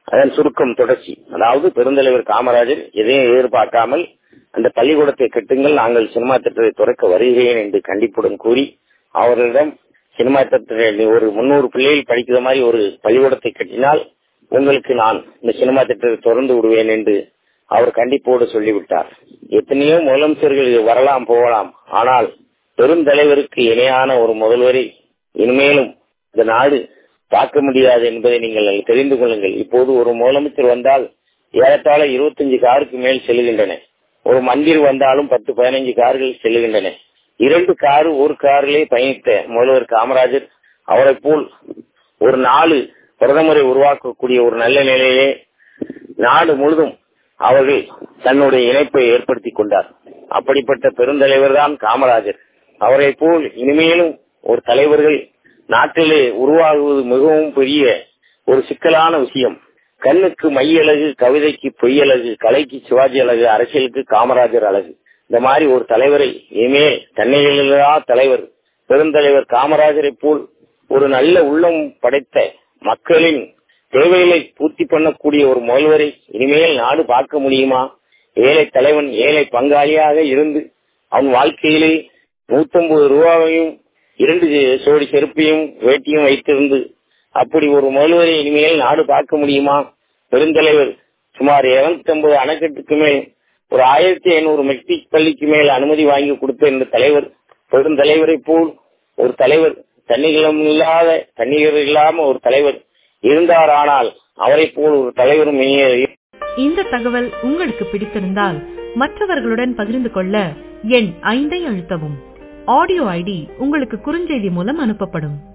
அதன் சுருக்கம் தொடர்ச்சி அதாவது பெருந்தலைவர் காமராஜர் எதையும் எதிர்பார்க்காமல் அந்த பள்ளிக்கூடத்தை கட்டுங்கள் நாங்கள் சினிமா திட்டத்தை துறக்க வருகிறேன் என்று கண்டிப்புடன் கூறி அவர்களிடம் சினிமா திட்டத்தில் ஒரு முன்னூறு பிள்ளைகள் படிக்கிற மாதிரி ஒரு பள்ளிக்கூடத்தை கட்டினால் உங்களுக்கு நான் இந்த சினிமா திட்டத்தை திறந்து விடுவேன் என்று அவர் கண்டிப்போடு சொல்லிவிட்டார் எத்தனையோ முதலமைச்சர்கள் வரலாம் போகலாம் ஆனால் பெருந்தலைவருக்கு இணையான ஒரு முதல்வரை இனிமேலும் இந்த நாடு பார்க்க முடியாது என்பதை நீங்கள் தெரிந்து கொள்ளுங்கள் இப்போது ஒரு முதலமைச்சர் வந்தால் ஏறத்தாழ இருபத்தஞ்சு காருக்கு மேல் செல்கின்றன ஒரு மந்திர் வந்தாலும் பத்து பதினைஞ்சு கார்கள் செல்லுகின்றன இரண்டு காரு ஒரு காரிலே பயணித்த முதல்வர் காமராஜர் அவரை போல் ஒரு நாலு பிரதமரை உருவாக்கக்கூடிய ஒரு நல்ல நிலையிலே நாடு முழுதும் அவர்கள் தன்னுடைய இணைப்பை ஏற்படுத்தி கொண்டார் அப்படிப்பட்ட பெருந்தலைவர் தான் காமராஜர் அவரை போல் இனிமேலும் ஒரு தலைவர்கள் நாட்டிலே உருவாகுவது மிகவும் பெரிய ஒரு சிக்கலான விஷயம் கண்ணுக்கு மையழகு கவிதைக்கு பொய்யழகு கலைக்கு சிவாஜி அழகு அரசியலுக்கு காமராஜர் அழகு இந்த மாதிரி ஒரு தலைவரை இனிமேல் தன்னையில்லா தலைவர் பெருந்தலைவர் காமராஜரை போல் ஒரு நல்ல உள்ளம் படைத்த மக்களின் தேவைகளை பூர்த்தி பண்ணக்கூடிய ஒரு முதல்வரை இனிமேல் நாடு பார்க்க முடியுமா ஏழை தலைவன் ஏழை பங்காளியாக இருந்து அவன் வாழ்க்கையிலே நூத்தம்பது ரூபாவையும் இரண்டு சோடி செருப்பையும் வேட்டியும் வைத்திருந்து அப்படி ஒரு முதல்வரை இனிமேல் நாடு பார்க்க முடியுமா பெருந்தலைவர் சுமார் இருநூத்தி ஐம்பது அணைக்கட்டுக்கு மேல் ஒரு ஆயிரத்தி ஐநூறு மெட்ரிக் பள்ளிக்கு மேல் அனுமதி வாங்கி கொடுத்த இந்த தலைவர் பெருந்தலைவரை போல் ஒரு தலைவர் தன்னிகளம் இல்லாத தண்ணீர் இல்லாம ஒரு தலைவர் இருந்தார் ஆனால் அவரை போல் ஒரு தலைவரும் இந்த தகவல் உங்களுக்கு பிடித்திருந்தால் மற்றவர்களுடன் பகிர்ந்து கொள்ள எண் ஐந்தை அழுத்தவும் ஆடியோ ஐடி உங்களுக்கு குறுஞ்செய்தி மூலம் அனுப்பப்படும்